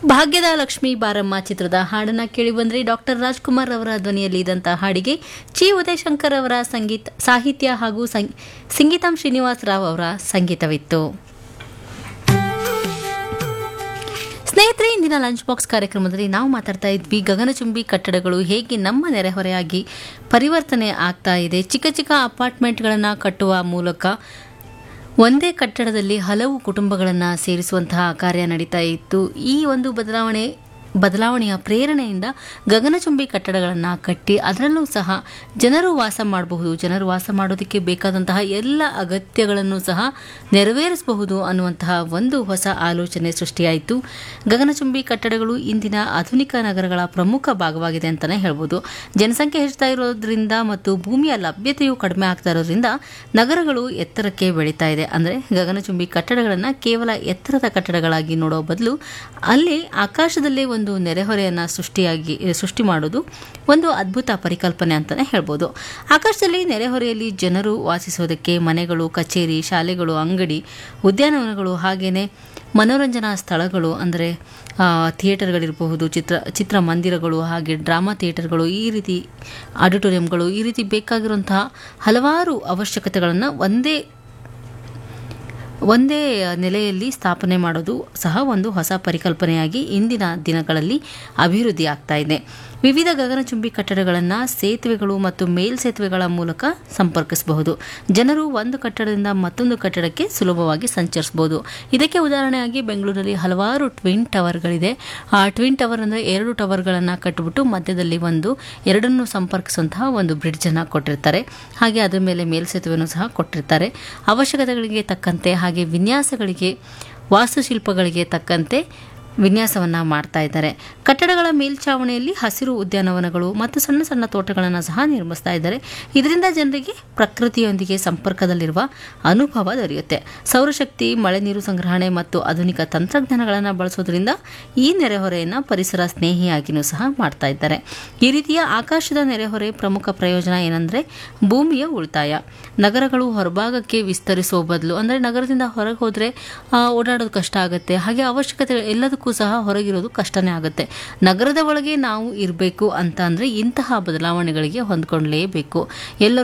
ಭಾಗ್ಯದ ಲಕ್ಷ್ಮೀ ಬಾರಮ್ಮ ಚಿತ್ರದ ಹಾಡನ್ನ ಕೇಳಿ ಬಂದ್ರೆ ಡಾಕ್ಟರ್ ರಾಜ್ಕುಮಾರ್ ಅವರ ಧ್ವನಿಯಲ್ಲಿ ಇದ್ದಂತಹ ಹಾಡಿಗೆ ಚಿ ಉದಯಶಂಕರ್ ಅವರ ಸಂಗೀತ ಸಾಹಿತ್ಯ ಹಾಗೂ ಸಂ- ಸಂಗೀತಂ ಶ್ರೀನಿವಾಸ್ ರಾವ್ ಅವರ ಸಂಗೀತವಿತ್ತು ಸ್ನೇಹಿತರೆ ಇಂದಿನ ಲಂಚ್ ಬಾಕ್ಸ್ ಕಾರ್ಯಕ್ರಮದಲ್ಲಿ ನಾವು ಮಾತಾಡ್ತಾ ಇದ್ವಿ ಗಗನಚುಂಬಿ ಕಟ್ಟಡಗಳು ಹೇಗೆ ನಮ್ಮ ನೆರೆಹೊರೆಯಾಗಿ ಪರಿವರ್ತನೆ ಆಗ್ತಾ ಇದೆ ಚಿಕ್ಕ ಚಿಕ್ಕ ಅಪಾರ್ಟ್ಮೆಂಟ್ಗಳನ್ನು ಕಟ್ಟುವ ಮೂಲಕ ಒಂದೇ ಕಟ್ಟಡದಲ್ಲಿ ಹಲವು ಕುಟುಂಬಗಳನ್ನು ಸೇರಿಸುವಂತಹ ಕಾರ್ಯ ನಡೀತಾ ಇತ್ತು ಈ ಒಂದು ಬದಲಾವಣೆ ಬದಲಾವಣೆಯ ಪ್ರೇರಣೆಯಿಂದ ಗಗನಚುಂಬಿ ಕಟ್ಟಡಗಳನ್ನು ಕಟ್ಟಿ ಅದರಲ್ಲೂ ಸಹ ಜನರು ವಾಸ ಮಾಡಬಹುದು ಜನರು ವಾಸ ಮಾಡೋದಕ್ಕೆ ಬೇಕಾದಂತಹ ಎಲ್ಲ ಅಗತ್ಯಗಳನ್ನು ಸಹ ನೆರವೇರಿಸಬಹುದು ಅನ್ನುವಂತಹ ಒಂದು ಹೊಸ ಆಲೋಚನೆ ಸೃಷ್ಟಿಯಾಯಿತು ಗಗನಚುಂಬಿ ಕಟ್ಟಡಗಳು ಇಂದಿನ ಆಧುನಿಕ ನಗರಗಳ ಪ್ರಮುಖ ಭಾಗವಾಗಿದೆ ಅಂತಲೇ ಹೇಳ್ಬೋದು ಜನಸಂಖ್ಯೆ ಹೆಚ್ಚುತ್ತಾ ಇರೋದ್ರಿಂದ ಮತ್ತು ಭೂಮಿಯ ಲಭ್ಯತೆಯು ಕಡಿಮೆ ಆಗ್ತಾ ಇರೋದ್ರಿಂದ ನಗರಗಳು ಎತ್ತರಕ್ಕೆ ಬೆಳೀತಾ ಇದೆ ಅಂದರೆ ಗಗನಚುಂಬಿ ಕಟ್ಟಡಗಳನ್ನು ಕೇವಲ ಎತ್ತರದ ಕಟ್ಟಡಗಳಾಗಿ ನೋಡೋ ಬದಲು ಅಲ್ಲಿ ಆಕಾಶದಲ್ಲೇ ಒಂದು ನೆರೆಹೊರೆಯನ್ನು ಸೃಷ್ಟಿಯಾಗಿ ಸೃಷ್ಟಿ ಮಾಡೋದು ಒಂದು ಅದ್ಭುತ ಪರಿಕಲ್ಪನೆ ಅಂತಲೇ ಹೇಳ್ಬೋದು ಆಕಾಶದಲ್ಲಿ ನೆರೆಹೊರೆಯಲ್ಲಿ ಜನರು ವಾಸಿಸೋದಕ್ಕೆ ಮನೆಗಳು ಕಚೇರಿ ಶಾಲೆಗಳು ಅಂಗಡಿ ಉದ್ಯಾನವನಗಳು ಹಾಗೆಯೇ ಮನೋರಂಜನಾ ಸ್ಥಳಗಳು ಅಂದರೆ ಥಿಯೇಟರ್ಗಳಿರಬಹುದು ಚಿತ್ರ ಚಿತ್ರಮಂದಿರಗಳು ಹಾಗೆ ಡ್ರಾಮಾ ಥಿಯೇಟರ್ಗಳು ಈ ರೀತಿ ಆಡಿಟೋರಿಯಂಗಳು ಈ ರೀತಿ ಬೇಕಾಗಿರುವಂತಹ ಹಲವಾರು ಅವಶ್ಯಕತೆಗಳನ್ನು ಒಂದೇ ಒಂದೇ ನೆಲೆಯಲ್ಲಿ ಸ್ಥಾಪನೆ ಮಾಡೋದು ಸಹ ಒಂದು ಹೊಸ ಪರಿಕಲ್ಪನೆಯಾಗಿ ಇಂದಿನ ದಿನಗಳಲ್ಲಿ ಅಭಿವೃದ್ಧಿ ಆಗ್ತಾ ಇದೆ ವಿವಿಧ ಗಗನಚುಂಬಿ ಕಟ್ಟಡಗಳನ್ನು ಸೇತುವೆಗಳು ಮತ್ತು ಮೇಲ್ಸೇತುವೆಗಳ ಮೂಲಕ ಸಂಪರ್ಕಿಸಬಹುದು ಜನರು ಒಂದು ಕಟ್ಟಡದಿಂದ ಮತ್ತೊಂದು ಕಟ್ಟಡಕ್ಕೆ ಸುಲಭವಾಗಿ ಸಂಚರಿಸಬಹುದು ಇದಕ್ಕೆ ಉದಾಹರಣೆಯಾಗಿ ಬೆಂಗಳೂರಲ್ಲಿ ಹಲವಾರು ಟ್ವಿನ್ ಟವರ್ಗಳಿದೆ ಆ ಟ್ವಿನ್ ಟವರ್ ಅಂದರೆ ಎರಡು ಟವರ್ಗಳನ್ನು ಕಟ್ಟಿಬಿಟ್ಟು ಮಧ್ಯದಲ್ಲಿ ಒಂದು ಎರಡನ್ನು ಸಂಪರ್ಕಿಸುವಂತಹ ಒಂದು ಬ್ರಿಡ್ಜನ್ನು ಕೊಟ್ಟಿರ್ತಾರೆ ಹಾಗೆ ಅದರ ಮೇಲೆ ಮೇಲ್ಸೇತುವೆಯನ್ನು ಸಹ ಕೊಟ್ಟಿರ್ತಾರೆ ಅವಶ್ಯಕತೆಗಳಿಗೆ ತಕ್ಕಂತೆ ಹಾಗೆ ವಿನ್ಯಾಸಗಳಿಗೆ ವಾಸ್ತುಶಿಲ್ಪಗಳಿಗೆ ತಕ್ಕಂತೆ ವಿನ್ಯಾಸವನ್ನು ಮಾಡ್ತಾ ಇದ್ದಾರೆ ಕಟ್ಟಡಗಳ ಮೇಲ್ಛಾವಣಿಯಲ್ಲಿ ಹಸಿರು ಉದ್ಯಾನವನಗಳು ಮತ್ತು ಸಣ್ಣ ಸಣ್ಣ ತೋಟಗಳನ್ನು ಸಹ ನಿರ್ಮಿಸ್ತಾ ಇದ್ದಾರೆ ಇದರಿಂದ ಜನರಿಗೆ ಪ್ರಕೃತಿಯೊಂದಿಗೆ ಸಂಪರ್ಕದಲ್ಲಿರುವ ಅನುಭವ ದೊರೆಯುತ್ತೆ ಸೌರಶಕ್ತಿ ಮಳೆ ನೀರು ಸಂಗ್ರಹಣೆ ಮತ್ತು ಆಧುನಿಕ ತಂತ್ರಜ್ಞಾನಗಳನ್ನು ಬಳಸೋದ್ರಿಂದ ಈ ನೆರೆಹೊರೆಯನ್ನು ಪರಿಸರ ಸ್ನೇಹಿಯಾಗಿಯೂ ಸಹ ಮಾಡ್ತಾ ಇದ್ದಾರೆ ಈ ರೀತಿಯ ಆಕಾಶದ ನೆರೆಹೊರೆ ಪ್ರಮುಖ ಪ್ರಯೋಜನ ಏನಂದರೆ ಭೂಮಿಯ ಉಳಿತಾಯ ನಗರಗಳು ಹೊರಭಾಗಕ್ಕೆ ವಿಸ್ತರಿಸುವ ಬದಲು ಅಂದರೆ ನಗರದಿಂದ ಹೊರಗೆ ಹೋದರೆ ಓಡಾಡೋದು ಕಷ್ಟ ಆಗುತ್ತೆ ಹಾಗೆ ಅವಶ್ಯಕತೆ ಎಲ್ಲದಕ್ಕೂ ಸಹ ಹೊರಗಿರೋದು ಕಷ್ಟನೇ ಆಗುತ್ತೆ ನಗರದ ಒಳಗೆ ನಾವು ಇರಬೇಕು ಅಂತ ಅಂದರೆ ಇಂತಹ ಬದಲಾವಣೆಗಳಿಗೆ ಹೊಂದ್ಕೊಳ್ಳಲೇಬೇಕು ಎಲ್ಲರೂ